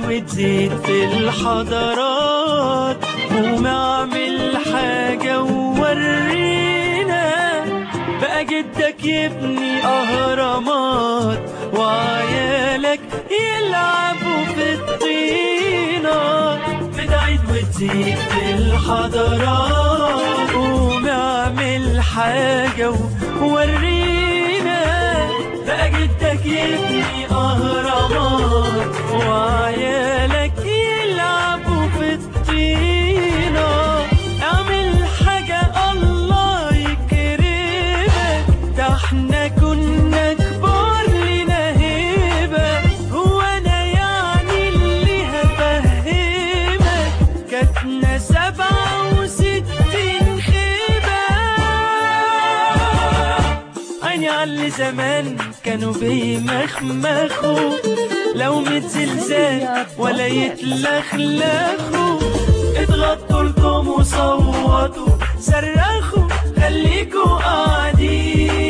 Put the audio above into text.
وتزيد في الحضارات قوم اعمل حاجة وورينا بقى جدك يبني أهرامات وعيالك يلعبوا في الطينة بتعيد وتزيد في الحضارات قوم اعمل حاجة وورينا بقى جدك يبني أهرامات وعيالك يلعبوا في الطينة اعمل حاجة الله يكرمك ده احنا كنا كبار لنا هيبة هو أنا يعني اللي هفهمك كاتنا سبعة وستين خيبة عيني على اللي زمان كانوا بيمخمخوا لو ميت زلزال ولا يتلخلخوا اضغطوا لكم وصوتوا صرخوا خليكوا قاعدين